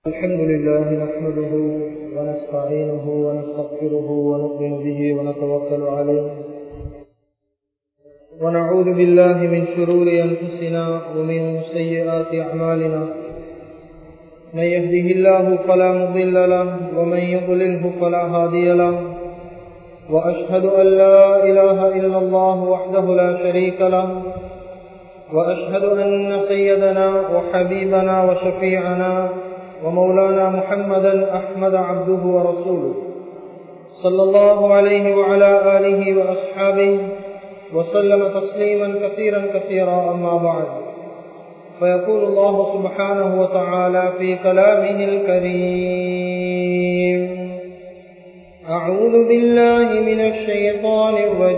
الحمد لله نحمده ونستعينه ونستغفره ونؤمن به ونتوكل عليه ونعوذ بالله من شرور أنفسنا ومن سيئات أعمالنا من يهده الله فلا مضل له ومن يضلله فلا هادي له وأشهد أن لا إله إلا الله وحده لا شريك له وأشهد أن سيدنا وحبيبنا وشفيعنا ومولانا محمدا أحمد عبده ورسوله صلى الله عليه وعلى آله وأصحابه وسلم تسليما كثيرا كثيرا أما بعد فيقول الله سبحانه وتعالى في كلامه الكريم أعوذ بالله من الشيطان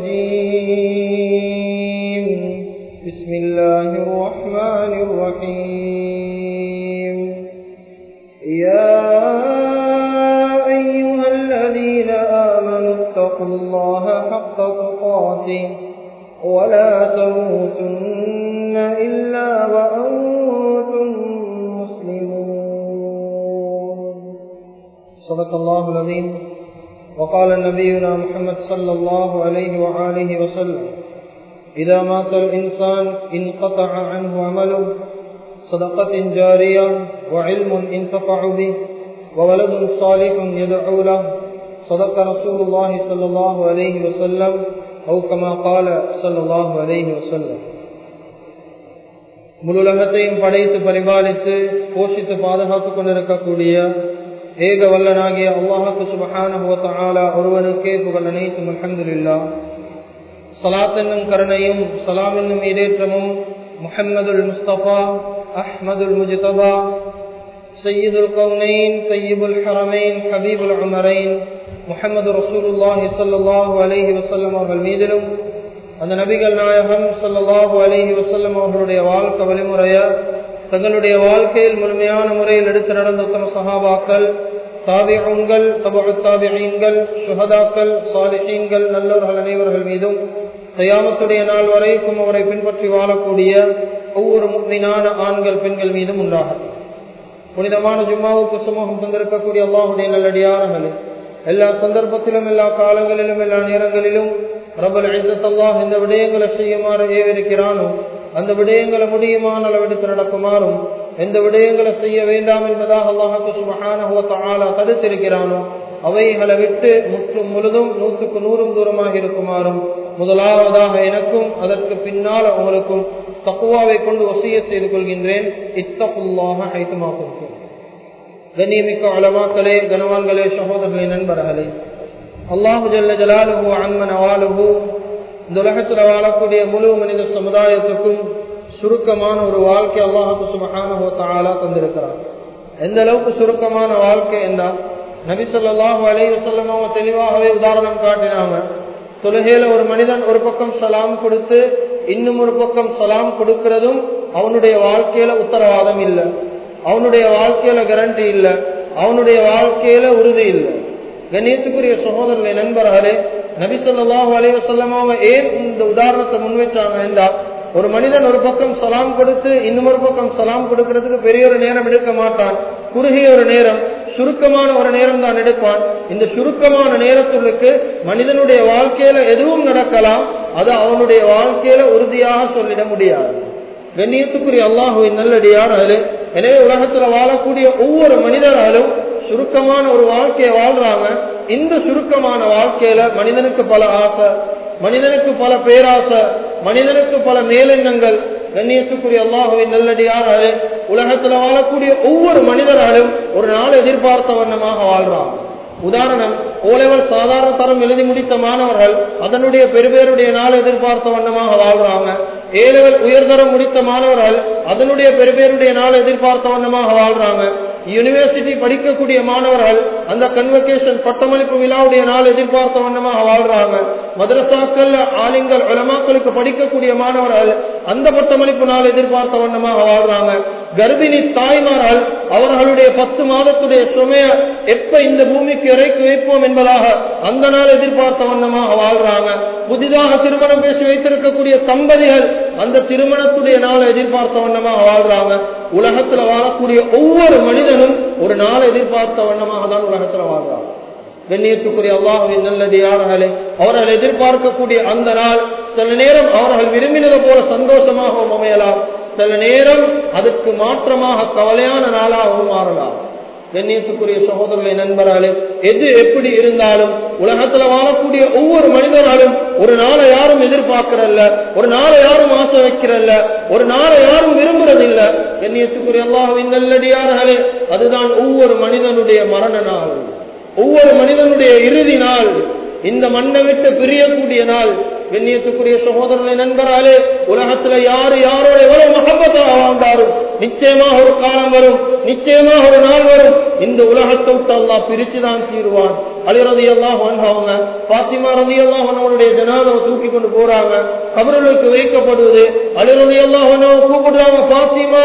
الرجيم بسم الله الرحمن الرحيم يا أيها الذين آمنوا اتقوا الله حق تقاته ولا تموتن إلا وأنتم مسلمون صدق الله العظيم وقال نبينا محمد صلى الله عليه وآله وسلم إذا مات الإنسان انقطع عنه عمله صدقة جارية وعلم انتفع به وولد صالح يدعو له صدق رسول الله صلى الله عليه وسلم أو كما قال صلى الله عليه وسلم முழுலகத்தையும் படைத்து பரிபாலித்து போஷித்து பாதுகாத்துக் கொண்டிருக்கக்கூடிய ஏக வல்லனாகிய அல்லாஹுக்கு சுபஹான ஒருவனுக்கே புகழ் அனைத்தும் அலமதுல்லா சலாத் என்னும் கருணையும் சலாம் என்னும் இடேற்றமும் முஹம்மதுல் முஸ்தபா அஹ்மதுல் முஜ்தபா சையீதுல் கவுனைன் சையீபுல் ஹரமைன் ஹபீபுல் உமரைன் முஹம்மது ரசூலுல்லாஹி சல்லாஹூ அலஹி வசல்லம் அவர்கள் மீதிலும் அந்த நபிகள் நாயகம் சல்லாஹூ அலஹி வசல்லம் அவர்களுடைய வாழ்க்கை வழிமுறைய தங்களுடைய வாழ்க்கையில் முழுமையான முறையில் எடுத்து நடந்த உத்தம சஹாபாக்கள் தாபியங்கள் தபு தாபியங்கள் சுஹதாக்கள் சாலிஹீன்கள் நல்லவர்கள் அனைவர்கள் மீதும் தயாமத்துடைய நாள் வரைக்கும் அவரை பின்பற்றி வாழக்கூடிய ஒவ்வொரு முக்மீனான ஆண்கள் பெண்கள் மீதும் உண்டாகும் புனிதமான ஜும்மாவுக்கு சமூகம் தந்திருக்கக்கூடிய அல்லாஹுடைய நல்லடியார்களே எல்லா சந்தர்ப்பத்திலும் எல்லா காலங்களிலும் எல்லா நேரங்களிலும் ரபல் அல்லாஹ் இந்த விடயங்களை செய்யுமாறு ஏவிருக்கிறானோ அந்த விடயங்களை முடியுமான அளவெடுத்து நடக்குமாறும் எந்த விடயங்களை செய்ய வேண்டாம் என்பதாக அல்லாஹு சுபஹான தடுத்திருக்கிறானோ அவைகளை விட்டு முற்றும் முழுதும் நூற்றுக்கு நூறும் தூரமாக இருக்குமாறும் முதலாவதாக எனக்கும் அதற்கு பின்னால் அவங்களுக்கும் தக்குவாவை கொண்டு வசிய செய்து கொள்கின்றேன் இத்தகுல்லாக ஐத்துமா கொடுக்கும் கண்ணியமிக்க அளவாக்களே கனவான்களே சகோதரர்களே நண்பர்களே அல்லாஹு ஜல்ல ஜலாலுஹு அன்மன் அவாலுஹு இந்த உலகத்தில் வாழக்கூடிய முழு மனித சமுதாயத்துக்கும் சுருக்கமான ஒரு வாழ்க்கை அல்லாஹு சுமகான தந்திருக்கிறார் எந்த அளவுக்கு சுருக்கமான வாழ்க்கை என்ன நபி சொல்லாஹு அலைய சொல்லம் அவங்க தெளிவாகவே உதாரணம் காட்டினாங்க தொழுகையில ஒரு மனிதன் ஒரு பக்கம் சலாம் கொடுத்து இன்னும் ஒரு பக்கம் சலாம் கொடுக்கிறதும் அவனுடைய வாழ்க்கையில உத்தரவாதம் இல்லை அவனுடைய வாழ்க்கையில கரண்டி இல்லை அவனுடைய வாழ்க்கையில உறுதி இல்லை கண்ணியத்துக்குரிய சகோதரர்களை நண்பர்களே நபி சொல்லாஹு அலைவசல்லம் அவங்க ஏன் இந்த உதாரணத்தை முன்வைச்சாங்க என்றால் ஒரு மனிதன் ஒரு பக்கம் சலாம் கொடுத்து இன்னும் ஒரு பக்கம் சலாம் கொடுக்கறதுக்கு பெரிய ஒரு நேரம் எடுக்க மாட்டான் குறுகிய ஒரு நேரம் சுருக்கமான ஒரு நேரம் தான் எடுப்பான் இந்த சுருக்கமான நேரத்துக்கு மனிதனுடைய வாழ்க்கையில எதுவும் நடக்கலாம் அது அவனுடைய வாழ்க்கையில உறுதியாக சொல்லிட முடியாது கண்ணியத்துக்குரிய அல்லாஹுவின் நல்லடியார்களே எனவே உலகத்துல வாழக்கூடிய ஒவ்வொரு மனிதர்களும் சுருக்கமான ஒரு வாழ்க்கையை வாழ்றாங்க இந்த சுருக்கமான வாழ்க்கையில மனிதனுக்கு பல ஆசை மனிதனுக்கு பல பேராசை மனிதனுக்கு பல மேலெண்ணங்கள் கண்ணியத்துக்குரிய அல்லாஹுவின் நல்லடியார்களே உலகத்துல வாழக்கூடிய ஒவ்வொரு மனிதர்களும் ஒரு நாள் எதிர்பார்த்த வண்ணமாக வாழ்றாங்க உதாரணம் ஓலெவல் சாதாரண தரம் எழுதி முடித்த மாணவர்கள் அதனுடைய பெருபேருடைய நாள் எதிர்பார்த்த வண்ணமாக வாழ்றாங்க ஏலெவல் உயர்தரம் முடித்த மாணவர்கள் அதனுடைய பெருபேருடைய நாள் எதிர்பார்த்த வண்ணமாக வாழ்றாங்க யூனிவர்சிட்டி படிக்கக்கூடிய மாணவர்கள் அந்த கன்வகேஷன் பட்டமளிப்பு விழாவுடைய நாள் எதிர்பார்த்த வண்ணமாக வாழ்றாங்க மதரசாக்கள் ஆலிங்கள் உலமாக்களுக்கு படிக்கக்கூடிய மாணவர்கள் அந்த பட்டமளிப்பு நாள் எதிர்பார்த்த வண்ணமாக வாழ்றாங்க கர்ப்பிணி தாய்மார்கள் அவர்களுடைய பத்து மாதத்துடைய சுமைய எப்ப இந்த பூமிக்கு இறக்கி வைப்போம் என்பதாக அந்த நாள் எதிர்பார்த்த வண்ணமாக வாழ்றாங்க புதிதாக திருமணம் பேசி வைத்திருக்கக்கூடிய தம்பதிகள் அந்த திருமணத்துடைய நாளை எதிர்பார்த்த வண்ணமாக வாழ்றாங்க உலகத்துல வாழக்கூடிய ஒவ்வொரு மனிதனும் ஒரு நாள் எதிர்பார்த்த வண்ணமாக தான் உலகத்துல வாழ்றான் கண்ணியத்துக்குரிய அல்லாஹுவின் நல்லடியார்களே அவர்கள் எதிர்பார்க்கக்கூடிய அந்த நாள் சில நேரம் அவர்கள் விரும்பினது போல சந்தோஷமாகவும் அமையலாம் சில நேரம் அதுக்கு மாற்றமாக கவலையான நாளாகவும் மாறலாம் கண்ணியத்துக்குரிய சகோதரர்களை நண்பர்களே எது எப்படி இருந்தாலும் உலகத்துல வாழக்கூடிய ஒவ்வொரு மனிதனாலும் ஒரு நாளை யாரும் எதிர்பார்க்கறல்ல ஒரு நாளை யாரும் ஆசை வைக்கிறல்ல ஒரு நாளை யாரும் விரும்புறதில்ல கண்ணியத்துக்குரிய அல்லாஹுவின் நல்லடியார்களே அதுதான் ஒவ்வொரு மனிதனுடைய மரண நாள் ஒவ்வொரு மனிதனுடைய இறுதி நாள் இந்த மண்ணை விட்டு பிரியக்கூடிய நாள் கண்ணியத்துக்குரிய சகோதரனை நண்பராலே உலகத்துல யாரு யாரோட எவ்வளவு மகப்பத்தாக வாழ்ந்தாரும் நிச்சயமாக ஒரு காலம் வரும் நிச்சயமாக ஒரு நாள் வரும் இந்த உலகத்தை விட்டு அல்லா பிரிச்சுதான் தீருவான் அலிரதி எல்லாம் அவங்க பாத்திமா ரதி எல்லாம் அவனுடைய ஜனாதவை தூக்கி கொண்டு போறாங்க கபர்களுக்கு வைக்கப்படுவது அலிரதி எல்லாம் கூப்பிடுறாங்க பாத்திமா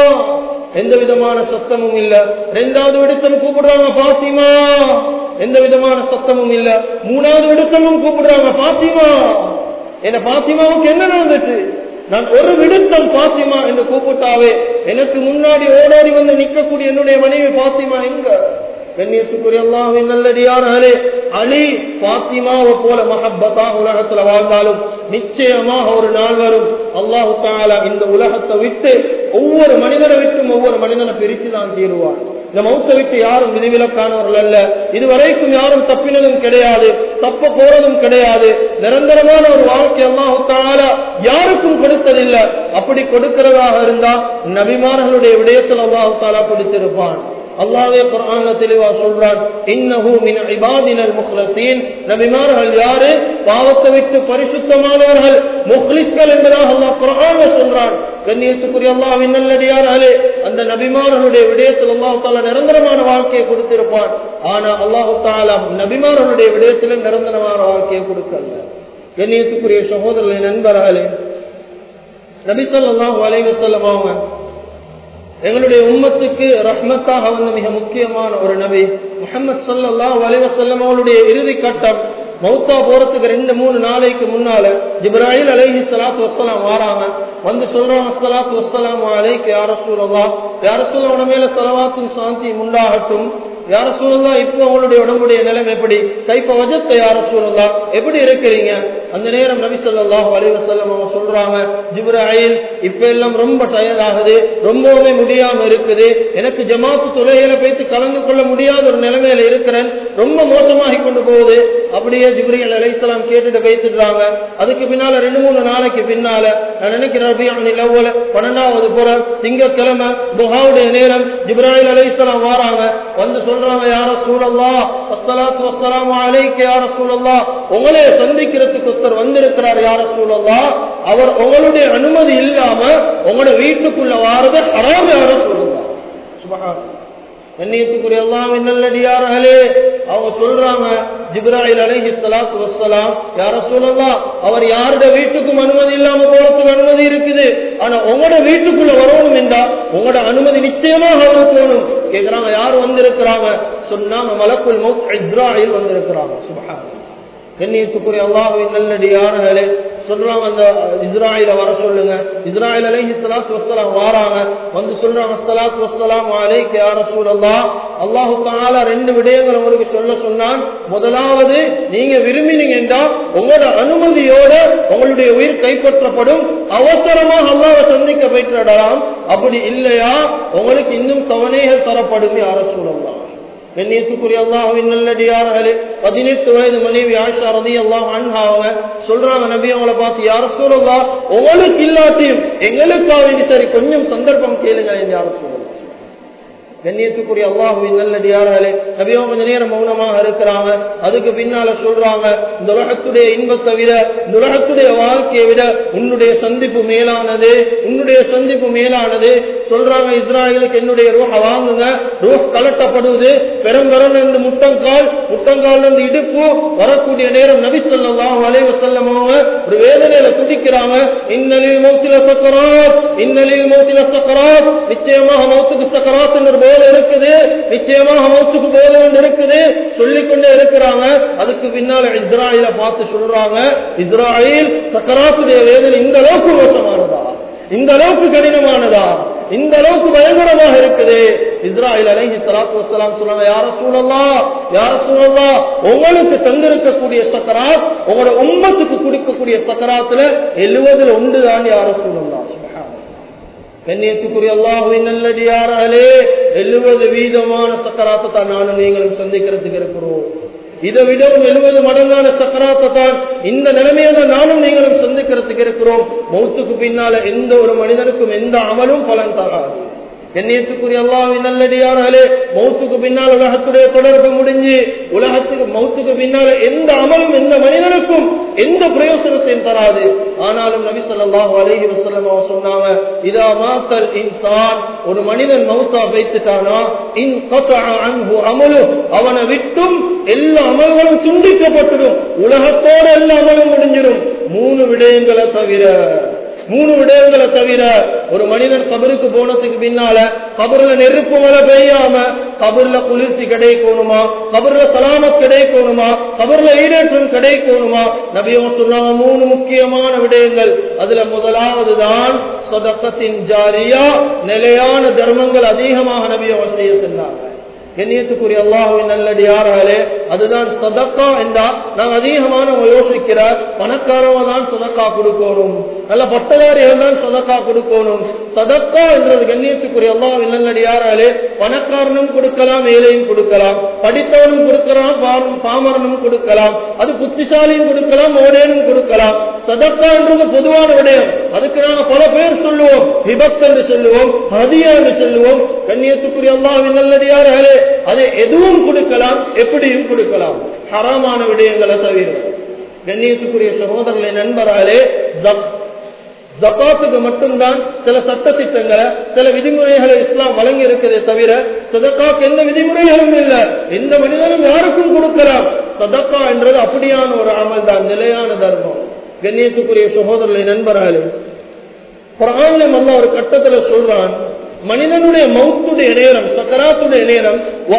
எந்த விதமான சத்தமும் இல்ல ரெண்டாவது விடுத்தல் கூப்பிடுறாங்க பாத்திமா எந்த விதமான சத்தமும் இல்ல மூணாவது விடுத்தலும் கூப்பிடுறாங்க பாத்திமா என்ன பாத்திமாவுக்கு என்ன நடந்துச்சு நான் ஒரு விடுத்தம் பாத்திமா என்று கூப்பிட்டாவே எனக்கு முன்னாடி ஓடோடி வந்து நிற்கக்கூடிய என்னுடைய மனைவி பாத்திமா எங்க கண்ணியத்துக்குரிய அல்லாஹின் நல்லடியார்களே அலி பாத்திமாவை போல மஹப்பத்தா உலகத்துல வாழ்ந்தாலும் நிச்சயமாக ஒரு நாள் வரும் அல்லாஹு தாலா இந்த உலகத்தை விட்டு ஒவ்வொரு மனிதனை விட்டும் ஒவ்வொரு மனிதனை பிரிச்சு தான் தீருவார் இந்த மௌத்தை விட்டு யாரும் விதிவிலக்கானவர்கள் அல்ல இதுவரைக்கும் யாரும் தப்பினதும் கிடையாது தப்ப போறதும் கிடையாது நிரந்தரமான ஒரு வாழ்க்கை அல்லாஹு தாலா யாருக்கும் கொடுத்ததில்லை அப்படி கொடுக்கிறதாக இருந்தா நபிமார்களுடைய விடயத்தில் அல்லாஹு தாலா கொடுத்திருப்பான் அல்லாவே குர்ஆன்ல தெளிவா சொல்றான் இன்னஹு மின் இபாதினல் முக்லஸீன் நபிமார்கள் யாரு பாவத்தை விட்டு பரிசுத்தமானவர்கள் முக்லிஸ்கள் என்பதாக அல்லாஹ் குர்ஆன்ல சொல்றான் கண்ணியத்துக்குரிய அல்லாஹ்வின் நல்லடியார்களே அந்த நபிமார்களுடைய விடயத்தில் அல்லாஹ் தாலா நிரந்தரமான வாழ்க்கையை கொடுத்திருப்பான் ஆனா அல்லாஹு தாலா நபிமார்களுடைய விடயத்தில் நிரந்தரமான வாழ்க்கையை கொடுக்கல கண்ணியத்துக்குரிய சகோதரர்களின் நண்பர்களே நபி ஸல்லல்லாஹு அலைஹி வஸல்லம் அவங்க எங்களுடைய உம்மத்துக்கு ரஹ்மத்தாக வந்த மிக முக்கியமான ஒரு நபி முகமது சல்லாஹ் அலைவசல்லம் அவளுடைய இறுதி கட்டம் மௌத்தா போறதுக்கு ரெண்டு மூணு நாளைக்கு முன்னால ஜிப்ராஹில் அலைஹி சலாத்து வசலாம் வாராங்க வந்து சொல்றாங்க சலாத்து வசலாம் அலைக்கு யார சூழலாம் யார சூழல் மேல சலவாத்தும் சாந்தியும் உண்டாகட்டும் யார சூழலாம் இப்போ உங்களுடைய உடம்புடைய நிலைமை எப்படி கைப்ப வஜத்தை யார சூழலாம் எப்படி இருக்கிறீங்க அந்த நேரம் நபி சொல்லாஹ் அலைவசல்லம் அவங்க சொல்றாங்க ஜிப்ராஹில் இப்ப எல்லாம் ரொம்ப டயர்ட் ஆகுது ரொம்பவுமே முடியாம இருக்குது எனக்கு ஜமாத்து தொலைகளை வைத்து கலந்து கொள்ள முடியாத ஒரு நிலைமையில இருக்கிறேன் ரொம்ப மோசமாகி கொண்டு போகுது அப்படியே ஜிப்ரியல் அலைசலாம் கேட்டுட்டு வைத்துடுறாங்க அதுக்கு பின்னால ரெண்டு மூணு நாளைக்கு பின்னால நான் நினைக்கிறேன் நிலவுல பன்னெண்டாவது புற திங்கக்கிழமை புகாவுடைய நேரம் ஜிப்ராஹில் அலைசலாம் வாராங்க வந்து சொல்றாங்க யார சூழல்லா அஸ்ஸலாத்து வஸ்ஸலாமு அலைக்கு யார சூழல்லா உங்களே சந்திக்கிறதுக்கு ஒருத்தர் வந்திருக்கிறார் யார சூழல்லா அவர் உங்களுடைய அனுமதி இல்லாம உங்களோட வீட்டுக்குள்ள வாரது ஹராம் யார சூழல்லா சுபஹான் கண்ணியத்துக்குரிய எல்லாம் நல்லடியார்களே அவங்க சொல்றாங்க ஜிப்ராஹில் அலைஹி ஸலாத்து வஸ்ஸலாம் யார சொல்லலாம் அவர் யாரோட வீட்டுக்கும் அனுமதி இல்லாம போறதுக்கு அனுமதி இருக்குது ஆனா உங்களோட வீட்டுக்குள்ள வரணும் என்றா உங்களோட அனுமதி நிச்சயமாக அவர் போகணும் கேக்குறாங்க யார் வந்திருக்கிறாங்க சொன்னாங்க மலக்குல் மௌத் இஸ்ராயில் வந்திருக்கிறாங்க சுபஹான் கண்ணியத்துக்குரிய அல்லாஹுவின் நல்லடியார்களே சொல்றாங்க அந்த இஸ்ராயில வர சொல்லுங்க இஸ்ராயில் அலைஹி ஸலாத்து வஸ்ஸலாம் வாராங்க வந்து சொல்றாங்க ஸலாத்து வஸ்ஸலாம் அலைக்கு யா ரசூலல்லாஹ் அல்லாஹ் தஆலா ரெண்டு விடயங்கள் உங்களுக்கு சொல்ல சொன்னான் முதலாவது நீங்க விரும்பினீங்க என்றால் உங்களோட அனுமதியோட உங்களுடைய உயிர் கைப்பற்றப்படும் அவசரமாக அல்லாஹ்வை சந்திக்க போயிட்டுடலாம் அப்படி இல்லையா உங்களுக்கு இன்னும் தவணைகள் தரப்படும் யா ரசூலல்லாஹ் கண்ணியத்துக்குரிய அல்லாஹுவின் நல்லடியார்களே பதினெட்டு வயது மனைவி ஆஷா ரதி அல்லாஹ் அன்ஹாவங்க சொல்றாங்க நபி அவங்கள பார்த்து யார சூழல்லா உங்களுக்கு இல்லாட்டியும் எங்களுக்காக சரி கொஞ்சம் சந்தர்ப்பம் கேளுங்க யார சூழல் கண்ணியத்துக்குரிய அல்லாஹுவின் நல்லடியார்களே நபியோ கொஞ்ச நேரம் மௌனமாக இருக்கிறாங்க அதுக்கு பின்னால சொல்றாங்க இந்த உலகத்துடைய இன்பத்தை விட இந்த உலகத்துடைய வாழ்க்கையை விட உன்னுடைய சந்திப்பு மேலானது உன்னுடைய சந்திப்பு மேலானது சொல்றாங்க இஸ்ராயலுக்கு என்னுடைய ரூஹ வாங்குங்க ரூஹ் கலட்டப்படுவது பெரும் பெரும் இருந்து முட்டங்கால் முட்டங்கால் இருந்து இடுப்பு வரக்கூடிய நேரம் நபி சொல்லாஹ் அலைவ செல்லம் அவங்க ஒரு வேதனையில துடிக்கிறாங்க இன்னலில் மௌத்தில சக்கராத் இன்னலில் மௌத்தில சக்கராத் நிச்சயமாக மௌத்துக்கு சக்கராத் என்று போல இருக்குது நிச்சயமாக மௌத்துக்கு போல ஒன்று இருக்குது சொல்லிக்கொண்டே இருக்கிறாங்க அதுக்கு பின்னால இஸ்ராயில பார்த்து சொல்றாங்க இஸ்ராயில் சக்கராத்துடைய வேதனை இந்த அளவுக்கு மோசமானதா இந்த அளவுக்கு கடினமானதா இந்த அளவுக்கு பயங்கரமாக இருக்குது இஸ்ராயில் அலைஹி ஸலாத்து வஸலாம் சொன்னாங்க யார சூழல்லா யார சூழல்லா உங்களுக்கு தந்திருக்கக்கூடிய சக்கராத் உங்களோட உம்மத்துக்கு கொடுக்கக்கூடிய சக்கராத்துல எழுவதுல ஒன்று தான் யார சூழல்லா கண்ணியத்துக்குரிய அல்லாஹுவின் நல்லடியாராலே எழுபது வீதமான சக்கராத்தை தான் நானும் நீங்களும் சந்திக்கிறதுக்கு இருக்கிறோம் இதை விடவும் எழுபது மடங்கான சக்கராத்தை தான் இந்த நிலைமையை தான் நானும் நீங்களும் சந்திக்கிறதுக்கு இருக்கிறோம் மௌத்துக்கு பின்னால எந்த ஒரு மனிதனுக்கும் எந்த அமலும் பலன் தராது கண்ணியத்துக்குரிய அல்லாவின் நல்லடியார்களே மௌத்துக்கு பின்னால் உலகத்துடைய தொடர்பு முடிஞ்சு உலகத்துக்கு மௌத்துக்கு பின்னால எந்த அமலும் எந்த மனிதனுக்கும் எந்த பிரயோசனத்தையும் தராது ஆனாலும் நபி சொல்லாஹு அலஹி வசல்லம் அவன் சொன்னாங்க இதா மாத்தல் இன்சான் ஒரு மனிதன் மௌத்தா வைத்துட்டானா இன் அன்பு அமலு அவனை விட்டும் எல்லா அமல்களும் துண்டிக்கப்பட்டுடும் உலகத்தோட எல்லா அமலும் முடிஞ்சிடும் மூணு விடயங்களை தவிர மூணு விடயங்களை தவிர ஒரு மனிதன் கபருக்கு போனதுக்கு பின்னால கபர்ல நெருப்பு மழை பெய்யாம கபர்ல குளிர்ச்சி கிடைக்கணுமா கபர்ல சலாமத் கிடைக்கணுமா கபர்ல ஈடேற்றம் கிடைக்கணுமா நபியம் சொன்னாங்க மூணு முக்கியமான விடயங்கள் அதுல முதலாவது தான் சொதக்கத்தின் ஜாரியா நிலையான தர்மங்கள் அதிகமாக நபியம் செய்ய சொன்னாங்க கண்ணியத்துக்குரிய அல்லாஹுவின் நல்லடியார்களே அதுதான் சதக்கா என்றா நான் அதிகமான யோசிக்கிறார் பணக்காரவங்க தான் சதக்கா கொடுக்கணும் நல்ல பட்டதாரிகள் தான் சதக்கா கொடுக்கணும் சதக்கா என்றது கண்ணியத்துக்குரிய அல்லாஹுவின் நல்லடியார்களே பணக்காரனும் கொடுக்கலாம் ஏழையும் கொடுக்கலாம் படித்தவனும் கொடுக்கலாம் பாமரனும் கொடுக்கலாம் அது புத்திசாலியும் கொடுக்கலாம் ஓடேனும் கொடுக்கலாம் சதக்கா என்றது பொதுவான விடயம் அதுக்கு நாங்க பல பேர் சொல்லுவோம் விபத்து என்று சொல்லுவோம் ஹதியா என்று சொல்லுவோம் கண்ணியத்துக்குரிய அல்லாஹுவின் நல்லடியார்களே அதை எதுவும் கொடுக்கலாம் எப்படியும் கொடுக்கலாம் ஹராமான விடயங்களை தவிர கண்ணியத்துக்குரிய சகோதரர்களை நண்பராலே ஜப்பாத்துக்கு மட்டும்தான் சில சட்ட திட்டங்களை சில விதிமுறைகளை இஸ்லாம் வழங்கி இருக்கிறதே தவிர சதக்காக்கு எந்த விதிமுறைகளும் இல்லை எந்த மனிதனும் யாருக்கும் கொடுக்கலாம் சதக்கா என்றது அப்படியான ஒரு அமல் தான் நிலையான தர்மம் கண்ணியத்துக்குரிய சகோதரர்களை நண்பர்களே குரான்ல அல்ல ஒரு கட்டத்துல சொல்றான் மனிதனுடைய மௌத்துடைய நேரம் சக்கராத்துடைய நேரம்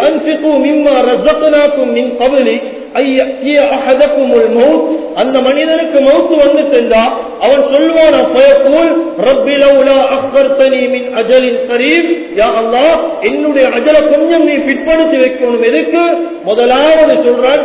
அந்த மனிதனுக்கு மௌத்து வந்து சென்றா அவன் சொல்வான் என்னுடைய அஜல கொஞ்சம் நீ பிற்படுத்தி வைக்கணும் எதுக்கு முதலாவது சொல்றான்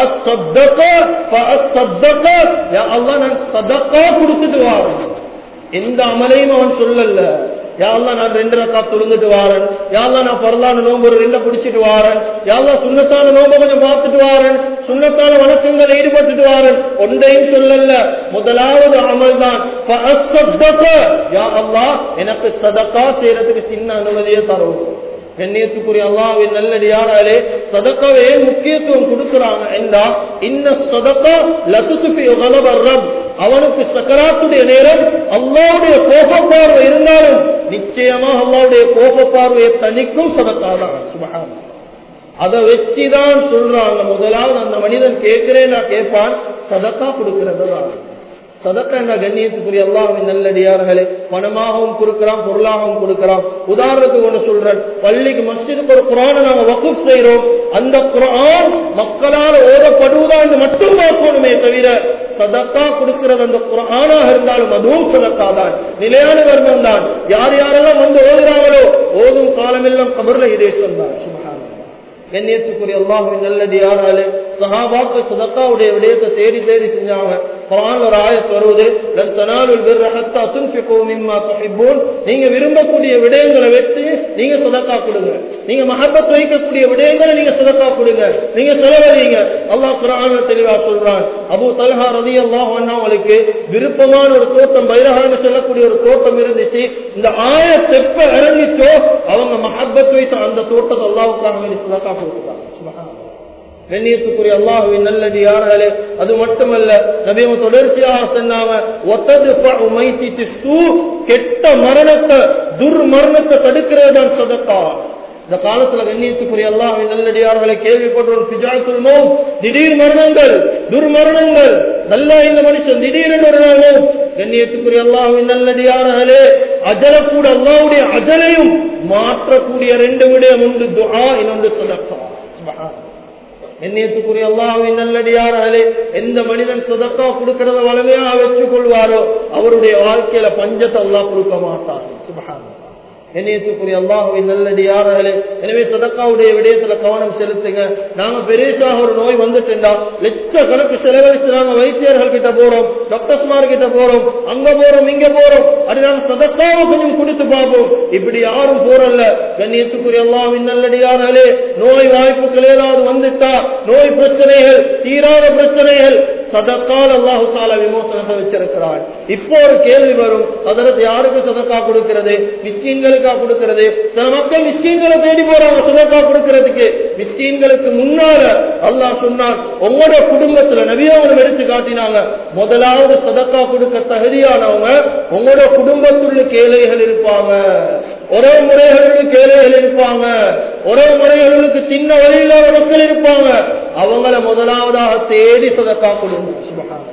நான் சதக்கா கொடுத்துட்டு வாரன் எந்த அமலையும் அவன் சொல்லல யாழ்லா நான் ரெண்டு ரக்கா தொழுந்துட்டு வாரன் யாழ்லா நான் பரலான நோம்பு ஒரு ரெண்ட பிடிச்சிட்டு வாரன் யாழ்லா சுண்ணத்தான நோம்ப கொஞ்சம் பார்த்துட்டு வாரன் சுண்ணத்தான வணக்கங்கள் ஈடுபட்டுட்டு வாரன் ஒன்றையும் சொல்லல முதலாவது அமல் தான் யா அல்லா எனக்கு சதக்கா செய்யறதுக்கு சின்ன அனுமதியை தரும் கண்ணியத்துக்குரிய அல்லாவின் நல்லடியாராலே சதக்காவே முக்கியத்துவம் கொடுக்கிறாங்க என்றா இன்ன சதக்கா லத்துசுபி ரப் அவனுக்கு சக்கராத்துடைய நேரம் அல்லாவுடைய கோப பார்வை இருந்தாலும் நிச்சயமாக அல்லாவுடைய கோப பார்வையை தனிக்கும் சதக்காதான் சுபகான அதை வச்சுதான் சொல்றாங்க முதலாவது அந்த மனிதன் கேட்கிறேன் நான் கேட்பான் சதக்கா கொடுக்கிறது தான் சதக்க என்ற கண்ணியத்துக்குரிய அல்லாவின் நல்லடியார்களே பணமாகவும் கொடுக்கிறான் பொருளாகவும் கொடுக்கிறான் உதாரணத்துக்கு ஒண்ணு சொல்றேன் பள்ளிக்கு மஸ்ஜிதுக்கு ஒரு குரானை நாங்க வகுப் செய்யறோம் அந்த குரான் மக்களால் ஓதப்படுவதா என்று மட்டும் பார்க்கணுமே தவிர சதக்கா கொடுக்கிறது அந்த குரானாக இருந்தாலும் அதுவும் சதக்கா தான் நிலையான தர்மம் தான் யார் யாரெல்லாம் வந்து ஓதுறாங்களோ ஓதும் காலமெல்லாம் கபர்ல இதே சொன்னார் சுபகான கண்ணியத்துக்குரிய அல்லாஹுவின் நல்லடியாராலே சஹாபாக்கு சதக்காவுடைய விடயத்தை தேடி தேடி செஞ்சாங்க குரான் ஒரு ஆயத்து வருவது லன் தனாலுல் பிர்ர ஹத்தா துன்ஃபிகு மிம்மா துஹிப்பூன் நீங்க விரும்பக்கூடிய விடயங்களை வெற்றி நீங்க சதக்கா கொடுங்க நீங்க மஹப்பத் வைக்கக்கூடிய விடயங்களை நீங்க சதக்கா கொடுங்க நீங்க செலவழிங்க அல்லாஹ் குரான்ல தெளிவா சொல்றான் அபு தல்ஹா ரலியல்லாஹு அன்ஹு அவங்களுக்கு விருப்பமான ஒரு தோட்டம் பைரஹான்னு சொல்லக்கூடிய ஒரு தோட்டம் இருந்துச்சு இந்த ஆயத் எப்ப இறங்கிச்சோ அவங்க மஹப்பத் வைத்த அந்த தோட்டத்தை அல்லாஹ்வுக்காக வேண்டி சதக்கா கொடுத்தாங்க சுப்ஹானல்லாஹ் கண்ணியத்துக்குரிய அல்லாஹுவின் நல்லது யாராலே அது மட்டுமல்ல நபியம தொடர்ச்சியாக சொன்னாங்க கெட்ட மரணத்தை துர்மரணத்தை தடுக்கிறது தான் சதக்கா இந்த காலத்துல கண்ணியத்துக்குரிய அல்லாஹின் நல்லடியார்களை கேள்விப்பட்டோம் பிஜாக்குல் மௌத் திடீர் மரணங்கள் துர்மரணங்கள் நல்லா இந்த மனுஷன் திடீரென்று ஒரு நாளும் கண்ணியத்துக்குரிய அல்லாஹின் நல்லடியார்களே அஜல கூட அல்லாவுடைய அஜலையும் மாற்றக்கூடிய ரெண்டு விடயம் உண்டு துஆ இன்னொன்று சதக்கா சுப்ஹான் எண்ணியத்துக்குரிய அல்லாஹின் நல்லடியார்களே எந்த மனிதன் சதக்கா கொடுக்கறத வளமையா வச்சுக் கொள்வாரோ அவருடைய வாழ்க்கையில பஞ்சத்தை அல்லாஹ் கொடுக்க மாட்டார் சுபஹான் என்னையத்துக்குரிய அல்லாஹுவின் நல்லடியார்களே எனவே சதக்காவுடைய விடயத்துல கவனம் செலுத்துங்க நாங்க பெருசாக ஒரு நோய் வந்துட்டுண்டா லட்சக்கணக்கு செலவழிச்சு நாங்க வைத்தியர்கள் கிட்ட போறோம் டாக்டர்ஸ்மார் கிட்ட போறோம் அங்க போறோம் இங்க போறோம் அது நாங்க சதக்காவை கொஞ்சம் கொடுத்து பார்ப்போம் இப்படி யாரும் போறல்ல கண்ணியத்துக்குரிய அல்லாஹ்வின் நல்லடியார்களே நோய் வாய்ப்புகள் ஏதாவது வந்துட்டா நோய் பிரச்சனைகள் தீராத பிரச்சனைகள் சதக்கால் அல்லாஹு தாலா விமோசனத்தை வச்சிருக்கிறான் இப்போ ஒரு கேள்வி வரும் அதற்கு யாருக்கு சதக்கா கொடுக்கிறது மிஸ்கீன்களுக்கா கொடுக்கிறது சில மக்கள் மிஸ்கீன்களை தேடி போறாங்க சதக்கா கொடுக்கிறதுக்கு மிஸ்கீன்களுக்கு முன்னால அல்லாஹ் சொன்னான் உங்களோட குடும்பத்துல நபியாவனம் எடுத்து காட்டினாங்க முதலாவது சதக்கா கொடுக்க தகுதியானவங்க உங்களோட குடும்பத்துள்ள கேளைகள் இருப்பாங்க ஒரே முறைகளுக்கு கேளைகள் இருப்பாங்க ஒரே முறைகளுக்கு சின்ன வழியில மக்கள் இருப்பாங்க அவங்கள முதலாவதாக தேடி சதக்கா கொடுங்க சுபஹானல்லாஹ்.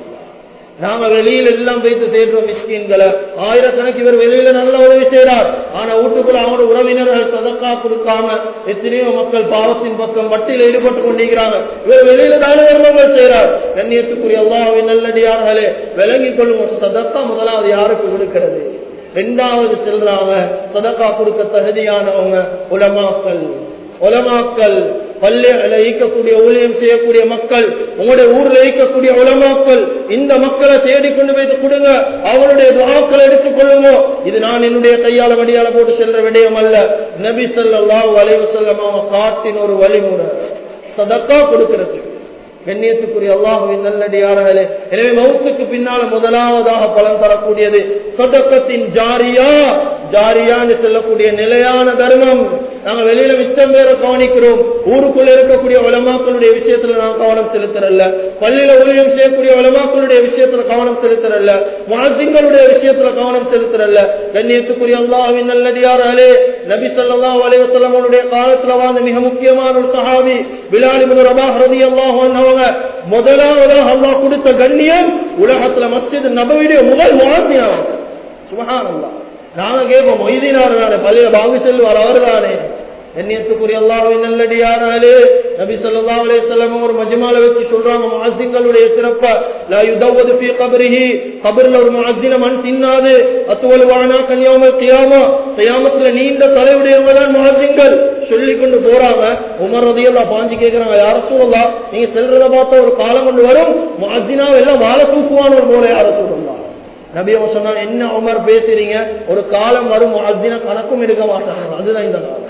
நாம வெளியில எல்லாம் வைத்து தேடுறோம் மிஸ்கின்களை ஆயிரக்கணக்கு இவர் வெளியில நல்ல உதவி செய்யறார் ஆனா வீட்டுக்குள்ள அவங்களோட உறவினர்கள் சதக்கா கொடுக்காம எத்தனையோ மக்கள் பாவத்தின் பக்கம் வட்டியில் ஈடுபட்டு கொண்டிருக்கிறாங்க இவர் வெளியில தான தர்மங்கள் செய்யறார் கண்ணியத்துக்குரிய அல்லாஹ்வின் நல்லடியார்களே விளங்கிக் கொள்ளும் சதக்கா முதலாவது யாருக்கு கொடுக்கிறது ரெண்டாவது செல்றாங்க சதக்கா கொடுக்க தகுதியானவங்க உலமாக்கள் உலமாக்கள் பள்ளிகளை ஈக்கக்கூடிய ஊழியம் செய்யக்கூடிய மக்கள் உங்களுடைய ஊர்ல ஈக்கக்கூடிய உலமாக்கள் இந்த மக்களை தேடி கொண்டு போய் கொடுங்க அவருடைய துவாக்களை எடுத்துக் கொள்ளுங்க இது நான் என்னுடைய கையால வடியால போட்டு செல்ற விடயம் அல்ல நபி ஸல்லல்லாஹு அலைஹி வஸல்லம் அவங்க காட்டின ஒரு வழிமுறை சதக்கா கொடுக்கிறது கண்ணியத்துக்குரிய அல்லாஹுவின் நல்லடியார்களே எனவே மௌத்துக்கு பின்னால முதலாவதாக பலன் தரக்கூடியது சதக்கத்தின் ஜாரியா ஜாரியான்னு சொல்லக்கூடிய நிலையான தர்மம் நாங்க வெளியில மிச்சம் பேரை கவனிக்கிறோம் ஊருக்குள்ள இருக்கக்கூடிய உலமாக்களுடைய விஷயத்துல நான் கவனம் செலுத்துறல்ல பள்ளியில ஊழியம் செய்யக்கூடிய உலமாக்களுடைய விஷயத்துல கவனம் செலுத்துறல்ல முழசிங்களுடைய விஷயத்துல கவனம் செலுத்துறல்ல கண்ணியத்துக்குரிய அல்லாஹுவின் நல்லடியார்களே நபி ஸல்லல்லாஹு அலைஹி வஸல்லம் அவருடைய காலத்துல வாழ்ந்த மிக முக்கியமான ஒரு சஹாபி பிலால் இப்னு ரபாஹ் ரலியல்லாஹு அன்ஹு அவங்க முதலாவதாக அல்லாஹ் கொடுத்த கண்ணியம் உலகத்துல மஸ்ஜித் நபவியுடைய முதல் முஆத்தினா சுபஹானல்லாஹ் நாங்க கேட்போம் மொய்தீனார் தானே பள்ளியில பாங்கு செல்வார் அவர் தானே எண்ணியத்துக்குரிய அல்லாஹ்வின் நல்லடியாராலே நபி ஸல்லல்லாஹு அலைஹி வஸல்லம் ஒரு மஜ்மால வச்சு சொல்றாங்க முஅஸ்ஸின்களுடைய சிறப்ப லா யுதவது ஃபீ கப்ரிஹி கபர்ல ஒரு முஅஸ்ஸின மண் தின்னாது அத்துவல் வானா கன்யௌமல் கியாமா கியாமத்துல நீண்ட தலையுடையவங்க தான் முஅஸ்ஸின்கள் சொல்லி கொண்டு போறாங்க உமர் ரதியல்லாஹு பாஞ்சு கேக்குறாங்க யார சொல்லலாம் நீங்க செல்றத பார்த்தா ஒரு காலம் கொண்டு வரும் முஅஸ்ஸினா எல்லாம் வாழ தூக்குவானவர் போல யார சொல்லலாம் நபி அவங்க சொன்னாங்க என்ன உமர் பேசுறீங்க ஒரு காலம் வரும் முஅஸ்ஸின கணக்கும் இருக்க மாட்டாங்க அதுதான் இந்த காலம்